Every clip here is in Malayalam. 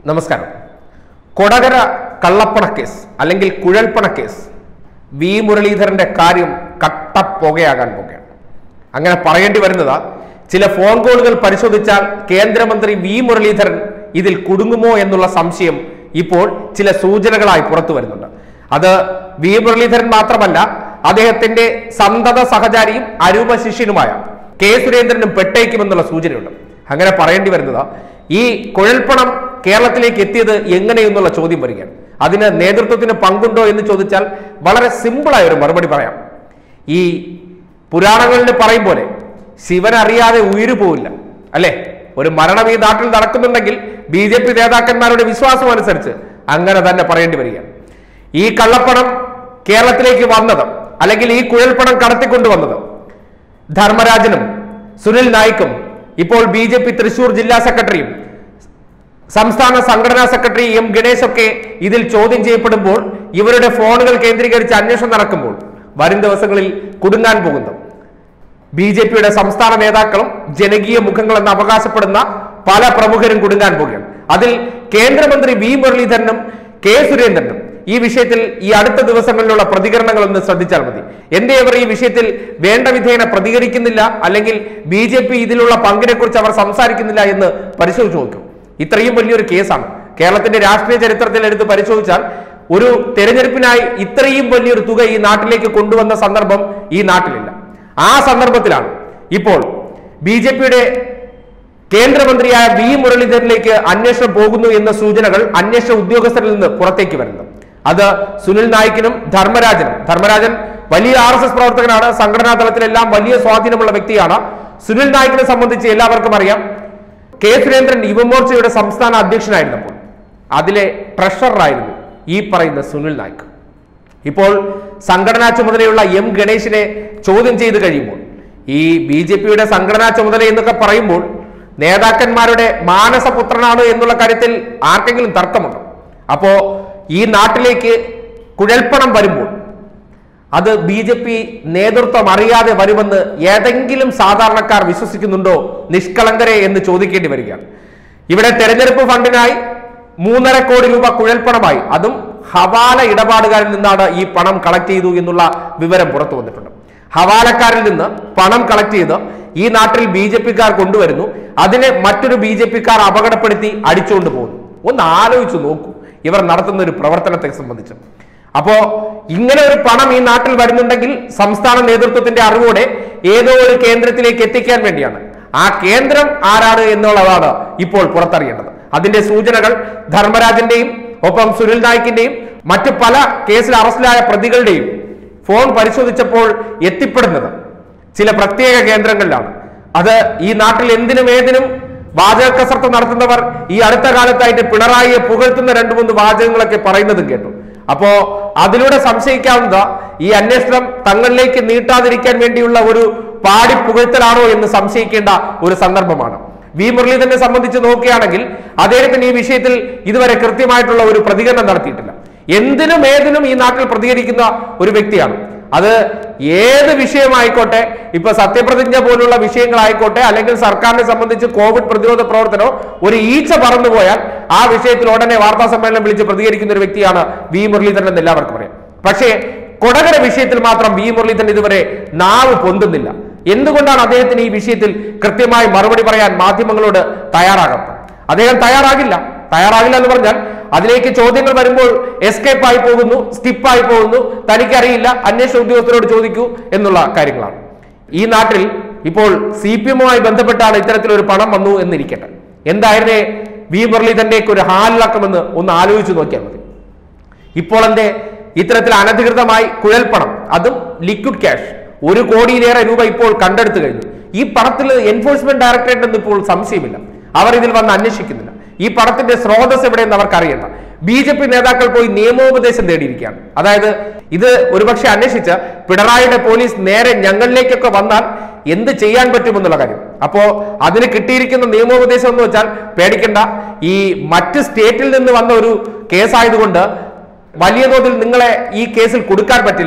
നമസ്കാരം കൊടകര കള്ളപ്പണ കേസ് അല്ലെങ്കിൽ കുഴൽപ്പണ കേസ് വി മുരളീധരന്റെ കാര്യം കട്ടപ്പുകയാകാൻ പോകുകയാണ് അങ്ങനെ പറയേണ്ടി വരുന്നത് ചില ഫോൺ കോളുകൾ പരിശോധിച്ചാൽ കേന്ദ്രമന്ത്രി വി മുരളീധരൻ ഇതിൽ കുടുങ്ങുമോ എന്നുള്ള സംശയം ഇപ്പോൾ ചില സൂചനകളായി പുറത്തു വരുന്നുണ്ട് അത് വി മുരളീധരൻ മാത്രമല്ല അദ്ദേഹത്തിന്റെ സന്തത സഹചാരിയും അരൂപ ശിഷ്യനുമായ കെ സുരേന്ദ്രനും പെട്ടേക്കുമെന്നുള്ള സൂചനയുണ്ട് അങ്ങനെ പറയേണ്ടി വരുന്നത് ഈ കുഴൽപ്പണം കേരളത്തിലേക്ക് എത്തിയത് എങ്ങനെയെന്നുള്ള ചോദ്യം വരികയാണ് അതിന് നേതൃത്വത്തിന് പങ്കുണ്ടോ എന്ന് ചോദിച്ചാൽ വളരെ സിമ്പിളായ ഒരു മറുപടി പറയാം ഈ പുരാണങ്ങളിൽ പറയും പോലെ ശിവൻ അറിയാതെ ഉയിരു പോവില്ല അല്ലെ ഒരു മരണം ഈ നാട്ടിൽ നടക്കുന്നുണ്ടെങ്കിൽ ബി ജെ പി നേതാക്കന്മാരുടെ വിശ്വാസം അനുസരിച്ച് അങ്ങനെ തന്നെ പറയേണ്ടി വരികയാണ് ഈ കള്ളപ്പണം കേരളത്തിലേക്ക് വന്നത് അല്ലെങ്കിൽ ഈ കുഴൽപ്പണം കടത്തിക്കൊണ്ടുവന്നത് ധർമ്മരാജനും സുനിൽ നായിക്കും ഇപ്പോൾ ബി ജെ പി തൃശൂർ ജില്ലാ സെക്രട്ടറിയും സംസ്ഥാന സംഘടനാ സെക്രട്ടറി എം ഗണേശ് ഒക്കെ ഇതിൽ ചോദ്യം ചെയ്യപ്പെടുമ്പോൾ ഇവരുടെ ഫോണുകൾ കേന്ദ്രീകരിച്ച് അന്വേഷണം നടക്കുമ്പോൾ വരും ദിവസങ്ങളിൽ കുടുങ്ങാൻ പോകുന്നു ബി ജെ പിയുടെ സംസ്ഥാന നേതാക്കളും ജനകീയ മുഖങ്ങളെന്ന് അവകാശപ്പെടുന്ന പല പ്രമുഖരും കുടുങ്ങാൻ പോകുകയാണ് അതിൽ കേന്ദ്രമന്ത്രി വി മുരളീധരനും കെ സുരേന്ദ്രനും ഈ വിഷയത്തിൽ ഈ അടുത്ത ദിവസങ്ങളിലുള്ള പ്രതികരണങ്ങൾ ഒന്ന് ശ്രദ്ധിച്ചാൽ മതി എന്തേ അവർ ഈ വിഷയത്തിൽ വേണ്ട വിധേന പ്രതികരിക്കുന്നില്ല അല്ലെങ്കിൽ ബി ജെ പി ഇതിലുള്ള പങ്കിനെ കുറിച്ച് അവർ സംസാരിക്കുന്നില്ല എന്ന് പരിശോധിച്ചു നോക്കും ഇത്രയും വലിയൊരു കേസാണ് കേരളത്തിന്റെ രാഷ്ട്രീയ ചരിത്രത്തിൽ എടുത്ത് പരിശോധിച്ചാൽ ഒരു തെരഞ്ഞെടുപ്പിനായി ഇത്രയും വലിയൊരു തുക ഈ നാട്ടിലേക്ക് കൊണ്ടുവന്ന സന്ദർഭം ഈ നാട്ടിലില്ല ആ സന്ദർഭത്തിലാണ് ഇപ്പോൾ ബി ജെ പിയുടെ കേന്ദ്രമന്ത്രിയായ വി മുരളീധരനിലേക്ക് അന്വേഷണം പോകുന്നു എന്ന സൂചനകൾ അന്വേഷണ ഉദ്യോഗസ്ഥരിൽ നിന്ന് പുറത്തേക്ക് വരുന്നത് അത് സുനിൽ നായിക്കിനും ധർമ്മരാജനും ധർമ്മരാജൻ വലിയ ആർ എസ് എസ് പ്രവർത്തകനാണ് സംഘടനാ തലത്തിലെല്ലാം വലിയ സ്വാധീനമുള്ള വ്യക്തിയാണ് സുനിൽ നായിക്കിനെ സംബന്ധിച്ച് എല്ലാവർക്കും അറിയാം കെ സുരേന്ദ്രൻ യുവമോർച്ചയുടെ സംസ്ഥാന അധ്യക്ഷനായിരുന്നപ്പോൾ അതിലെ ട്രഷററായിരുന്നു ഈ പറയുന്ന സുനിൽ നായിക് ഇപ്പോൾ സംഘടനാ ചുമതലയുള്ള എം ഗണേശിനെ ചോദ്യം ചെയ്ത് കഴിയുമ്പോൾ ഈ ബി ജെ പിയുടെ സംഘടനാ ചുമതല എന്നൊക്കെ പറയുമ്പോൾ നേതാക്കന്മാരുടെ മാനസപുത്രനാണ് എന്നുള്ള കാര്യത്തിൽ ആർക്കെങ്കിലും തർക്കമുണ്ടോ അപ്പോ ഈ നാട്ടിലേക്ക് കുഴൽപ്പണം വരുമ്പോൾ അത് ബി ജെ പി നേതൃത്വം അറിയാതെ വരുമെന്ന് ഏതെങ്കിലും സാധാരണക്കാർ വിശ്വസിക്കുന്നുണ്ടോ നിഷ്കളങ്കരെ എന്ന് ചോദിക്കേണ്ടി വരികയാണ് ഇവിടെ തെരഞ്ഞെടുപ്പ് ഫണ്ടിനായി മൂന്നര കോടി രൂപ കുഴൽപ്പണമായി അതും ഹവാല ഇടപാടുകാരിൽ നിന്നാണ് ഈ പണം കളക്ട് ചെയ്തു എന്നുള്ള വിവരം പുറത്തു വന്നിട്ടുണ്ട് ഹവാലക്കാരിൽ നിന്ന് പണം കളക്ട് ചെയ്ത് ഈ നാട്ടിൽ ബി ജെ പിക്കാർ കൊണ്ടുവരുന്നു അതിനെ മറ്റൊരു ബി ജെ പിക്കാർ അപകടപ്പെടുത്തി അടിച്ചുകൊണ്ട് പോകുന്നു ഒന്ന് ആലോചിച്ച് നോക്കൂ ഇവർ നടത്തുന്ന ഒരു പ്രവർത്തനത്തെ സംബന്ധിച്ച് അപ്പോ ഇങ്ങനെ ഒരു പണം ഈ നാട്ടിൽ വരുന്നുണ്ടെങ്കിൽ സംസ്ഥാന നേതൃത്വത്തിന്റെ അറിവോടെ ഏതോ ഒരു കേന്ദ്രത്തിലേക്ക് എത്തിക്കാൻ വേണ്ടിയാണ് ആ കേന്ദ്രം ആരാണ് എന്നുള്ളതാണ് ഇപ്പോൾ പുറത്തറിയേണ്ടത് അതിന്റെ സൂചനകൾ ധർമ്മരാജന്റെയും ഒപ്പം സുനിൽ നായിക്കിന്റെയും മറ്റു പല കേസിൽ അറസ്റ്റിലായ പ്രതികളുടെയും ഫോൺ പരിശോധിച്ചപ്പോൾ എത്തിപ്പെടുന്നത് ചില പ്രത്യേക കേന്ദ്രങ്ങളിലാണ് അത് ഈ നാട്ടിൽ എന്തിനും ഏതിനും വാചക കസർത്ത് നടത്തുന്നവർ ഈ അടുത്ത കാലത്തായിട്ട് പിണറായിയെ പുകഴ്ത്തുന്ന രണ്ടു മൂന്ന് വാചകങ്ങളൊക്കെ പറയുന്നതും കേട്ടു അപ്പോ അതിലൂടെ സംശയിക്കാവുന്ന ഈ അന്വേഷണം തങ്ങളിലേക്ക് നീട്ടാതിരിക്കാൻ വേണ്ടിയുള്ള ഒരു പാടി പുകഴ്ത്തലാണോ എന്ന് സംശയിക്കേണ്ട ഒരു സന്ദർഭമാണ് വി മുരളീധരനെ സംബന്ധിച്ച് നോക്കുകയാണെങ്കിൽ അദ്ദേഹത്തിന് ഈ വിഷയത്തിൽ ഇതുവരെ കൃത്യമായിട്ടുള്ള ഒരു പ്രതികരണം നടത്തിയിട്ടില്ല എന്തിനും ഏതിനും ഈ നാട്ടിൽ പ്രതികരിക്കുന്ന ഒരു വ്യക്തിയാണ് അത് ഏത് വിഷയമായിക്കോട്ടെ ഇപ്പൊ സത്യപ്രതിജ്ഞ പോലുള്ള വിഷയങ്ങളായിക്കോട്ടെ അല്ലെങ്കിൽ സർക്കാരിനെ സംബന്ധിച്ച് കോവിഡ് പ്രതിരോധ പ്രവർത്തനമോ ഒരു ഈച്ച പറന്നു പോയാൽ ആ വിഷയത്തിൽ ഉടനെ വാർത്താ സമ്മേളനം വിളിച്ച് പ്രതികരിക്കുന്ന ഒരു വ്യക്തിയാണ് വി മുരളീധരൻ എന്ന് എല്ലാവർക്കും അറിയാം പക്ഷേ കൊടകര വിഷയത്തിൽ മാത്രം വി മുരളീധരൻ ഇതുവരെ നാവ് പൊന്തുന്നില്ല എന്തുകൊണ്ടാണ് അദ്ദേഹത്തിന് ഈ വിഷയത്തിൽ കൃത്യമായി മറുപടി പറയാൻ മാധ്യമങ്ങളോട് തയ്യാറാകാത്തത് അദ്ദേഹം തയ്യാറാകില്ല തയ്യാറാകില്ല എന്ന് പറഞ്ഞാൽ അതിലേക്ക് ചോദ്യങ്ങൾ വരുമ്പോൾ എസ്കേപ്പ് ആയി പോകുന്നു സ്കിപ്പായി പോകുന്നു തനിക്കറിയില്ല അന്വേഷണ ഉദ്യോഗസ്ഥരോട് ചോദിക്കൂ എന്നുള്ള കാര്യങ്ങളാണ് ഈ നാട്ടിൽ ഇപ്പോൾ സി പി എമ്മുമായി ബന്ധപ്പെട്ടാണ് ഇത്തരത്തിലൊരു പണം വന്നു എന്നിരിക്കട്ടെ എന്തായിരുന്നേ വി മുരളീധരന്റെ ഒരു ഹാലിളക്കമെന്ന് ഒന്ന് ആലോചിച്ച് നോക്കിയാൽ മതി ഇപ്പോൾ എന്തേ ഇത്തരത്തിൽ അനധികൃതമായി കുഴൽപ്പണം അതും ലിക്വിഡ് ക്യാഷ് ഒരു കോടിയിലേറെ രൂപ ഇപ്പോൾ കണ്ടെടുത്തു കഴിഞ്ഞു ഈ പണത്തിൽ എൻഫോഴ്സ്മെന്റ് ഡയറക്ടറേറ്റ് എന്ന് ഇപ്പോൾ സംശയമില്ല അവർ ഇതിൽ വന്ന് അന്വേഷിക്കുന്നില്ല ഈ പണത്തിന്റെ സ്രോതസ് എവിടെയെന്ന് അവർക്ക് അറിയണ്ട ബി ജെ പി നേതാക്കൾ പോയി നിയമോപദേശം തേടിയിരിക്കുകയാണ് അതായത് ഇത് ഒരുപക്ഷെ അന്വേഷിച്ച് പിണറായിയുടെ പോലീസ് നേരെ ഞങ്ങളിലേക്കൊക്കെ വന്നാൽ എന്ത് ചെയ്യാൻ പറ്റുമെന്നുള്ള കാര്യം അപ്പോ അതിന് കിട്ടിയിരിക്കുന്ന നിയമോപദേശം എന്ന് വെച്ചാൽ പേടിക്കണ്ട ഈ മറ്റ് സ്റ്റേറ്റിൽ നിന്ന് വന്ന ഒരു കേസായതുകൊണ്ട് വലിയ തോതിൽ നിങ്ങളെ ഈ കേസിൽ കൊടുക്കാൻ പറ്റില്ല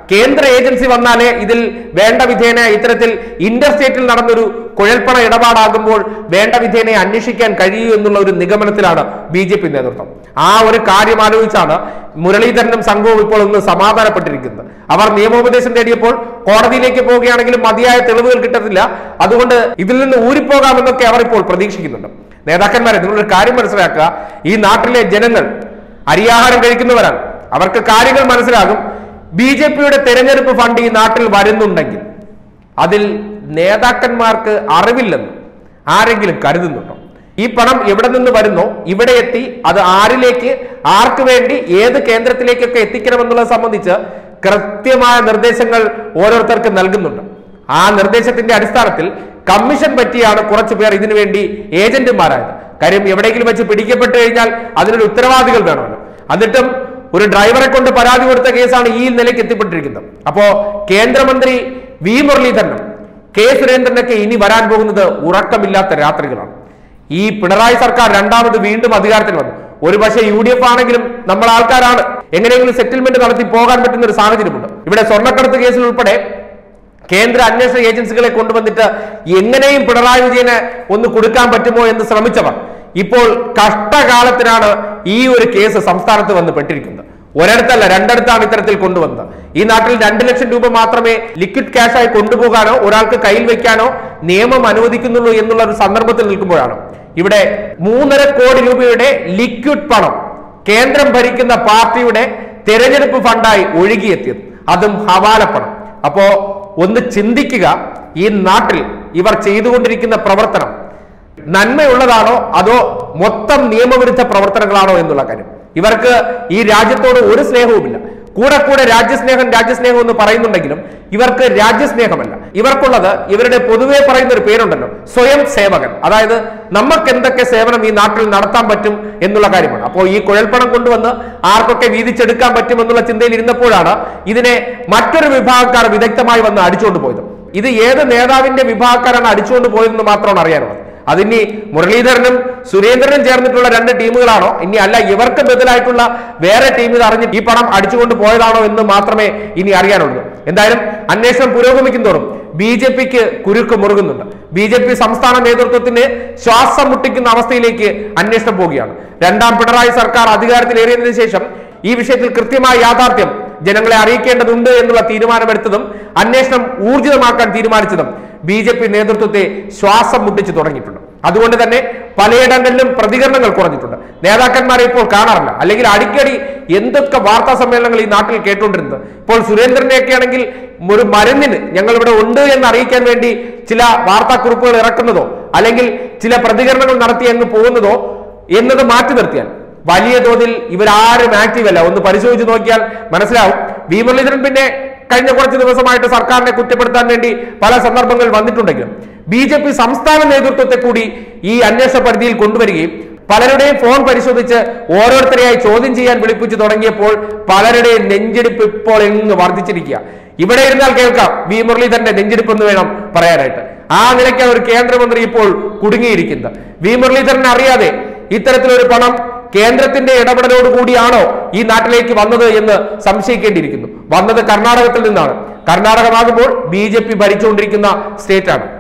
കേന്ദ്ര ഏജൻസി വന്നാലേ ഇതിൽ വേണ്ട വിധേന ഇത്തരത്തിൽ ഇന്റർസ്റ്റേറ്റിൽ നടന്നൊരു കുഴൽപ്പണ ഇടപാടാകുമ്പോൾ വേണ്ട വിധേനെ അന്വേഷിക്കാൻ കഴിയൂ എന്നുള്ള ഒരു നിഗമനത്തിലാണ് ബി ജെ പി നേതൃത്വം ആ ഒരു കാര്യം ആലോചിച്ചാണ് മുരളീധരനും സംഘവും ഇപ്പോൾ ഒന്ന് സമാധാനപ്പെട്ടിരിക്കുന്നത് അവർ നിയമോപദേശം തേടിയപ്പോൾ കോടതിയിലേക്ക് പോവുകയാണെങ്കിലും മതിയായ തെളിവുകൾ കിട്ടത്തില്ല അതുകൊണ്ട് ഇതിൽ നിന്ന് ഊരിപ്പോകാമെന്നൊക്കെ അവർ ഇപ്പോൾ പ്രതീക്ഷിക്കുന്നുണ്ട് നേതാക്കന്മാരെ നിങ്ങളൊരു കാര്യം മനസ്സിലാക്കുക ഈ നാട്ടിലെ ജനങ്ങൾ അരിയാഹാരം കഴിക്കുന്നവരാണ് അവർക്ക് കാര്യങ്ങൾ മനസ്സിലാകും ബി ജെ പിയുടെ തെരഞ്ഞെടുപ്പ് ഫണ്ട് ഈ നാട്ടിൽ വരുന്നുണ്ടെങ്കിൽ അതിൽ നേതാക്കന്മാർക്ക് അറിവില്ലെന്ന് ആരെങ്കിലും കരുതുന്നുണ്ടോ ഈ പണം എവിടെ നിന്ന് വരുന്നോ ഇവിടെ എത്തി അത് ആരിലേക്ക് ആർക്ക് വേണ്ടി ഏത് കേന്ദ്രത്തിലേക്കൊക്കെ എത്തിക്കണമെന്നുള്ളത് സംബന്ധിച്ച് കൃത്യമായ നിർദ്ദേശങ്ങൾ ഓരോരുത്തർക്ക് നൽകുന്നുണ്ട് ആ നിർദ്ദേശത്തിന്റെ അടിസ്ഥാനത്തിൽ കമ്മീഷൻ പറ്റിയാണ് കുറച്ചു പേർ ഇതിനു വേണ്ടി ഏജന്റുമാരായത് കാര്യം എവിടെയെങ്കിലും വെച്ച് പിടിക്കപ്പെട്ടു കഴിഞ്ഞാൽ അതിനൊരു ഉത്തരവാദികൾ വേണമല്ലോ എന്നിട്ടും ഒരു ഡ്രൈവറെ കൊണ്ട് പരാതി കൊടുത്ത കേസാണ് ഈ നിലയ്ക്ക് എത്തിപ്പെട്ടിരിക്കുന്നത് അപ്പോ കേന്ദ്രമന്ത്രി വി മുരളീധരനും കെ സുരേന്ദ്രനൊക്കെ ഇനി വരാൻ പോകുന്നത് ഉറക്കമില്ലാത്ത രാത്രികളാണ് ഈ പിണറായി സർക്കാർ രണ്ടാമത് വീണ്ടും അധികാരത്തിൽ വന്നു ഒരു പക്ഷേ യു ഡി എഫ് ആണെങ്കിലും നമ്മൾ ആൾക്കാരാണ് എങ്ങനെയെങ്കിലും സെറ്റിൽമെന്റ് നടത്തി പോകാൻ പറ്റുന്ന ഒരു സാഹചര്യമുണ്ട് ഇവിടെ സ്വർണ്ണക്കടത്ത് കേസിൽ ഉൾപ്പെടെ കേന്ദ്ര അന്വേഷണ ഏജൻസികളെ കൊണ്ടുവന്നിട്ട് എങ്ങനെയും പിണറായി വിജയന് ഒന്ന് കൊടുക്കാൻ പറ്റുമോ എന്ന് ശ്രമിച്ചവർ ഇപ്പോൾ കഷ്ടകാലത്തിനാണ് ഈ ഒരു കേസ് സംസ്ഥാനത്ത് വന്ന് പെട്ടിരിക്കുന്നത് ഒരിടത്തല്ല രണ്ടിടത്താണ് ഇത്തരത്തിൽ കൊണ്ടുവന്നത് ഈ നാട്ടിൽ രണ്ട് ലക്ഷം രൂപ മാത്രമേ ലിക്വിഡ് ക്യാഷായി കൊണ്ടുപോകാനോ ഒരാൾക്ക് കയ്യിൽ വെക്കാനോ നിയമം അനുവദിക്കുന്നുള്ളൂ എന്നുള്ള ഒരു സന്ദർഭത്തിൽ നിൽക്കുമ്പോഴാണ് ഇവിടെ മൂന്നര കോടി രൂപയുടെ ലിക്വിഡ് പണം കേന്ദ്രം ഭരിക്കുന്ന പാർട്ടിയുടെ തെരഞ്ഞെടുപ്പ് ഫണ്ടായി ഒഴുകിയെത്തിയത് അതും ഹവാല പണം അപ്പോ ഒന്ന് ചിന്തിക്കുക ഈ നാട്ടിൽ ഇവർ ചെയ്തുകൊണ്ടിരിക്കുന്ന പ്രവർത്തനം നന്മയുള്ളതാണോ അതോ മൊത്തം നിയമവിരുദ്ധ പ്രവർത്തനങ്ങളാണോ എന്നുള്ള കാര്യം ഇവർക്ക് ഈ രാജ്യത്തോട് ഒരു സ്നേഹവുമില്ല കൂടെ കൂടെ രാജ്യസ്നേഹം രാജ്യസ്നേഹം എന്ന് പറയുന്നുണ്ടെങ്കിലും ഇവർക്ക് രാജ്യസ്നേഹമല്ല ഇവർക്കുള്ളത് ഇവരുടെ പൊതുവെ പറയുന്ന ഒരു പേരുണ്ടല്ലോ സ്വയം സേവകൻ അതായത് നമുക്ക് എന്തൊക്കെ സേവനം ഈ നാട്ടിൽ നടത്താൻ പറ്റും എന്നുള്ള കാര്യമാണ് അപ്പോൾ ഈ കുഴൽപ്പണം കൊണ്ടുവന്ന് ആർക്കൊക്കെ വീതിച്ചെടുക്കാൻ പറ്റും എന്നുള്ള ചിന്തയിൽ ഇരുന്നപ്പോഴാണ് ഇതിനെ മറ്റൊരു വിഭാഗക്കാർ വിദഗ്ധമായി വന്ന് അടിച്ചുകൊണ്ട് പോയത് ഇത് ഏത് നേതാവിന്റെ വിഭാഗക്കാരാണ് അടിച്ചുകൊണ്ട് പോയതെന്ന് മാത്രമാണ് അറിയാനുള്ളത് അതിനി മുരളീധരനും സുരേന്ദ്രനും ചേർന്നിട്ടുള്ള രണ്ട് ടീമുകളാണോ ഇനി അല്ല ഇവർക്ക് ബദലായിട്ടുള്ള വേറെ ടീം ഇത് അറിഞ്ഞ് ഈ പണം അടിച്ചുകൊണ്ട് പോയതാണോ എന്ന് മാത്രമേ ഇനി അറിയാനുള്ളൂ എന്തായാലും അന്വേഷണം പുരോഗമിക്കും തോറും ബി ജെ പിക്ക് കുരുക്ക് മുറുകുന്നുണ്ട് ബി ജെ പി സംസ്ഥാന നേതൃത്വത്തിന് ശ്വാസം മുട്ടിക്കുന്ന അവസ്ഥയിലേക്ക് അന്വേഷണം പോവുകയാണ് രണ്ടാം പിണറായി സർക്കാർ അധികാരത്തിലേറിയതിനു ശേഷം ഈ വിഷയത്തിൽ കൃത്യമായ യാഥാർത്ഥ്യം ജനങ്ങളെ അറിയിക്കേണ്ടതുണ്ട് എന്നുള്ള തീരുമാനമെടുത്തതും അന്വേഷണം ഊർജിതമാക്കാൻ തീരുമാനിച്ചതും ബി ജെ പി നേതൃത്വത്തെ ശ്വാസം മുട്ടിച്ചു തുടങ്ങിയിട്ടുണ്ട് അതുകൊണ്ട് തന്നെ പലയിടങ്ങളിലും പ്രതികരണങ്ങൾ കുറഞ്ഞിട്ടുണ്ട് നേതാക്കന്മാരെ ഇപ്പോൾ കാണാറില്ല അല്ലെങ്കിൽ അടിക്കടി എന്തൊക്കെ വാർത്താ സമ്മേളനങ്ങൾ ഈ നാട്ടിൽ കേട്ടുകൊണ്ടിരുന്നത് ഇപ്പോൾ സുരേന്ദ്രനെയൊക്കെ ആണെങ്കിൽ ഒരു മരുന്നിന് ഞങ്ങൾ ഇവിടെ ഉണ്ട് എന്ന് അറിയിക്കാൻ വേണ്ടി ചില വാർത്താക്കുറിപ്പുകൾ ഇറക്കുന്നതോ അല്ലെങ്കിൽ ചില പ്രതികരണങ്ങൾ നടത്തി അങ്ങ് പോകുന്നതോ എന്നത് മാറ്റി നിർത്തിയാൽ വലിയ തോതിൽ ഇവരാരും ആക്റ്റീവ് അല്ല ഒന്ന് പരിശോധിച്ച് നോക്കിയാൽ മനസ്സിലാവും വി മുരളീധരൻ പിന്നെ കഴിഞ്ഞ കുറച്ച് ദിവസമായിട്ട് സർക്കാരിനെ കുറ്റപ്പെടുത്താൻ വേണ്ടി പല സന്ദർഭങ്ങൾ വന്നിട്ടുണ്ടെങ്കിലും ബി ജെ പി സംസ്ഥാന നേതൃത്വത്തെ കൂടി ഈ അന്വേഷണ പരിധിയിൽ കൊണ്ടുവരികയും പലരുടെയും ഫോൺ പരിശോധിച്ച് ഓരോരുത്തരെയായി ചോദ്യം ചെയ്യാൻ വിളിപ്പിച്ചു തുടങ്ങിയപ്പോൾ പലരുടെയും നെഞ്ചെടുപ്പ് ഇപ്പോൾ എങ്ങ് വർദ്ധിച്ചിരിക്കുക ഇവിടെ ഇരുന്നാൽ കേൾക്കാം വി മുരളീധരന്റെ നെഞ്ചെടുപ്പ് എന്ന് വേണം പറയാനായിട്ട് ആ നിലയ്ക്ക് ഒരു കേന്ദ്രമന്ത്രി ഇപ്പോൾ കുടുങ്ങിയിരിക്കുന്നത് വി മുരളീധരനെ അറിയാതെ ഇത്തരത്തിലൊരു പണം കേന്ദ്രത്തിന്റെ ഇടപെടലോട് കൂടിയാണോ ഈ നാട്ടിലേക്ക് വന്നത് എന്ന് സംശയിക്കേണ്ടിയിരിക്കുന്നു വന്നത് കർണാടകത്തിൽ നിന്നാണ് കർണാടകമാകുമ്പോൾ ബി ജെ പി ഭരിച്ചുകൊണ്ടിരിക്കുന്ന സ്റ്റേറ്റ് ആണ്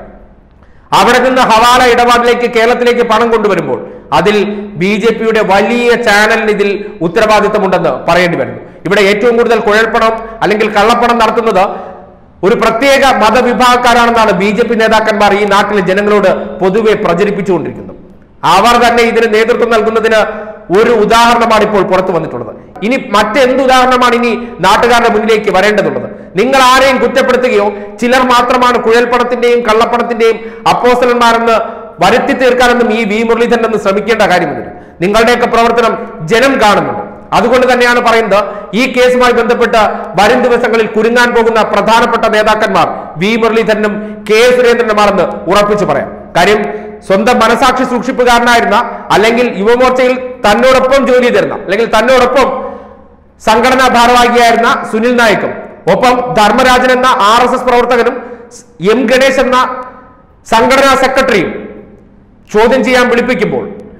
അവിടെ നിന്ന് ഹവാല ഇടപാടിലേക്ക് കേരളത്തിലേക്ക് പണം കൊണ്ടുവരുമ്പോൾ അതിൽ ബി ജെ പിയുടെ വലിയ ചാനലിന് ഇതിൽ ഉത്തരവാദിത്തമുണ്ടെന്ന് പറയേണ്ടി വരുന്നു ഇവിടെ ഏറ്റവും കൂടുതൽ കുഴൽപ്പണം അല്ലെങ്കിൽ കള്ളപ്പണം നടത്തുന്നത് ഒരു പ്രത്യേക മതവിഭാഗക്കാരാണെന്നാണ് ബി ജെ പി നേതാക്കന്മാർ ഈ നാട്ടിലെ ജനങ്ങളോട് പൊതുവെ പ്രചരിപ്പിച്ചുകൊണ്ടിരിക്കുന്നത് അവർ തന്നെ ഇതിന് നേതൃത്വം നൽകുന്നതിന് ഒരു ഉദാഹരണമാണ് ഇപ്പോൾ പുറത്തു വന്നിട്ടുള്ളത് ഇനി മറ്റെന്ത് ഉദാഹരണമാണ് ഇനി നാട്ടുകാരുടെ മുന്നിലേക്ക് വരേണ്ടതുള്ളത് നിങ്ങൾ ആരെയും കുറ്റപ്പെടുത്തുകയോ ചിലർ മാത്രമാണ് കുഴൽപ്പണത്തിന്റെയും കള്ളപ്പണത്തിന്റെയും അപ്പോസ്റ്റലന്മാരെന്ന് വരുത്തി തീർക്കാനൊന്നും ഈ വി മുരളീധരൻ എന്ന് ശ്രമിക്കേണ്ട കാര്യമൊന്നുമില്ല നിങ്ങളുടെയൊക്കെ പ്രവർത്തനം ജനം കാണുന്നുണ്ട് അതുകൊണ്ട് തന്നെയാണ് പറയുന്നത് ഈ കേസുമായി ബന്ധപ്പെട്ട് വരും ദിവസങ്ങളിൽ കുരുങ്ങാൻ പോകുന്ന പ്രധാനപ്പെട്ട നേതാക്കന്മാർ വി മുരളീധരനും കെ സുരേന്ദ്രനുമാണെന്ന് ഉറപ്പിച്ചു പറയാം കാര്യം സ്വന്തം മനസാക്ഷി സൂക്ഷിപ്പുകാരനായിരുന്ന അല്ലെങ്കിൽ യുവമോർച്ചയിൽ തന്നോടൊപ്പം ജോലി ചെയ്തിരുന്ന അല്ലെങ്കിൽ തന്നോടൊപ്പം സംഘടനാ ഭാരവാഹിയായിരുന്ന സുനിൽ നായിക്കും ഒപ്പം ധർമ്മരാജൻ എന്ന ആർ എസ് എസ് പ്രവർത്തകനും എം ഗണേശ് എന്ന സംഘടനാ സെക്രട്ടറിയും ചോദ്യം ചെയ്യാൻ വിളിപ്പിക്കുമ്പോൾ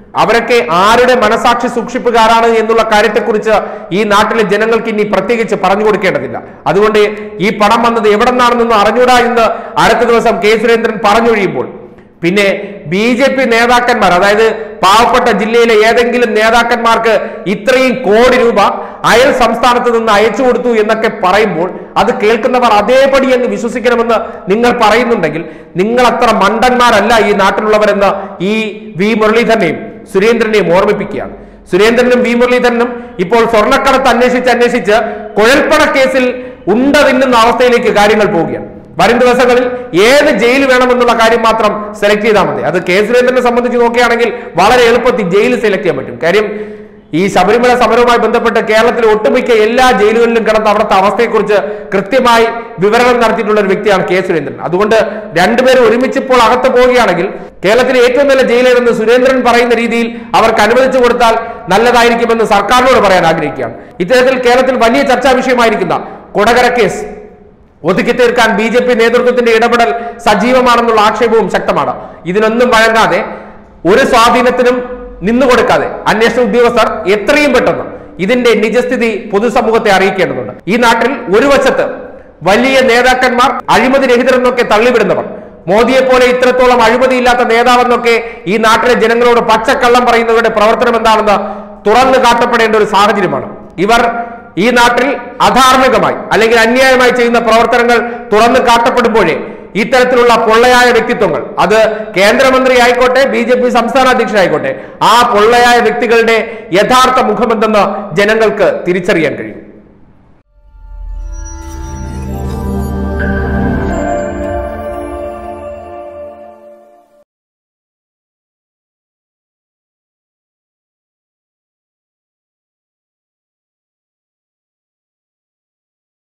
അവരൊക്കെ ആരുടെ മനസാക്ഷി സൂക്ഷിപ്പുകാരാണ് എന്നുള്ള കാര്യത്തെക്കുറിച്ച് ഈ നാട്ടിലെ ജനങ്ങൾക്ക് ഇനി പ്രത്യേകിച്ച് പറഞ്ഞു കൊടുക്കേണ്ടതില്ല അതുകൊണ്ട് ഈ പണം വന്നത് എവിടെ നിന്നാണെന്നൊന്നും അറിഞ്ഞൂടാ എന്ന് അടുത്ത ദിവസം കെ സുരേന്ദ്രൻ പറഞ്ഞൊഴിയുമ്പോൾ പിന്നെ ബി ജെ പി നേതാക്കന്മാർ അതായത് പാവപ്പെട്ട ജില്ലയിലെ ഏതെങ്കിലും നേതാക്കന്മാർക്ക് ഇത്രയും കോടി രൂപ അയൽ സംസ്ഥാനത്ത് നിന്ന് അയച്ചു കൊടുത്തു എന്നൊക്കെ പറയുമ്പോൾ അത് കേൾക്കുന്നവർ അതേപടി അങ്ങ് വിശ്വസിക്കണമെന്ന് നിങ്ങൾ പറയുന്നുണ്ടെങ്കിൽ നിങ്ങൾ അത്ര മണ്ടന്മാരല്ല ഈ നാട്ടിലുള്ളവരെന്ന് ഈ വി മുരളീധരനെയും സുരേന്ദ്രനെയും ഓർമ്മിപ്പിക്കുകയാണ് സുരേന്ദ്രനും വി മുരളീധരനും ഇപ്പോൾ സ്വർണ്ണക്കടത്ത് അന്വേഷിച്ച് അന്വേഷിച്ച് കുഴൽപ്പണ കേസിൽ ഉണ്ട തിന്നുന്ന അവസ്ഥയിലേക്ക് കാര്യങ്ങൾ പോവുകയാണ് വരും ദിവസങ്ങളിൽ ഏത് ജയിൽ വേണമെന്നുള്ള കാര്യം മാത്രം സെലക്ട് ചെയ്താൽ മതി അത് കെ സുരേന്ദ്രനെ സംബന്ധിച്ച് നോക്കുകയാണെങ്കിൽ വളരെ എളുപ്പത്തിൽ ജയിൽ സെലക്ട് ചെയ്യാൻ പറ്റും കാര്യം ഈ ശബരിമല സമരവുമായി ബന്ധപ്പെട്ട് കേരളത്തിലെ ഒട്ടുമിക്ക എല്ലാ ജയിലുകളിലും കിടന്ന അവിടുത്തെ അവസ്ഥയെക്കുറിച്ച് കൃത്യമായി വിവരണം നടത്തിയിട്ടുള്ള ഒരു വ്യക്തിയാണ് കെ സുരേന്ദ്രൻ അതുകൊണ്ട് രണ്ടുപേരും ഒരുമിച്ച് ഇപ്പോൾ അകത്ത് പോവുകയാണെങ്കിൽ കേരളത്തിലെ ഏറ്റവും നല്ല ജയിലേതെന്ന് സുരേന്ദ്രൻ പറയുന്ന രീതിയിൽ അവർക്ക് അനുവദിച്ചു കൊടുത്താൽ നല്ലതായിരിക്കുമെന്ന് സർക്കാരിനോട് പറയാൻ ആഗ്രഹിക്കുകയാണ് ഇത്തരത്തിൽ കേരളത്തിൽ വലിയ ചർച്ചാ വിഷയമായിരിക്കുന്ന കൊടകര കേസ് ഒതുക്കി തീർക്കാൻ ബി ജെ പി നേതൃത്വത്തിന്റെ ഇടപെടൽ സജീവമാണെന്നുള്ള ആക്ഷേപവും ശക്തമാണ് ഇതിനൊന്നും വഴങ്ങാതെ ഒരു സ്വാധീനത്തിനും നിന്നുകൊടുക്കാതെ അന്വേഷണ ഉദ്യോഗസ്ഥർ എത്രയും പെട്ടെന്ന് ഇതിന്റെ നിജസ്ഥിതി പൊതുസമൂഹത്തെ അറിയിക്കേണ്ടതുണ്ട് ഈ നാട്ടിൽ ഒരു വശത്ത് വലിയ നേതാക്കന്മാർ അഴിമതി രഹിതരെന്നൊക്കെ തള്ളിവിടുന്നവർ മോദിയെ പോലെ ഇത്രത്തോളം അഴിമതിയില്ലാത്ത നേതാവെന്നൊക്കെ ഈ നാട്ടിലെ ജനങ്ങളോട് പച്ചക്കള്ളം പറയുന്നവരുടെ പ്രവർത്തനം എന്താണെന്ന് തുറന്നു കാട്ടപ്പെടേണ്ട ഒരു സാഹചര്യമാണ് ഇവർ ഈ നാട്ടിൽ അധാർമികമായി അല്ലെങ്കിൽ അന്യായമായി ചെയ്യുന്ന പ്രവർത്തനങ്ങൾ തുറന്നു കാട്ടപ്പെടുമ്പോഴേ ഇത്തരത്തിലുള്ള പൊള്ളയായ വ്യക്തിത്വങ്ങൾ അത് കേന്ദ്രമന്ത്രി ആയിക്കോട്ടെ ബി ജെ പി സംസ്ഥാന അധ്യക്ഷനായിക്കോട്ടെ ആ പൊള്ളയായ വ്യക്തികളുടെ യഥാർത്ഥ മുഖമെന്തെന്ന് ജനങ്ങൾക്ക് തിരിച്ചറിയാൻ കഴിയും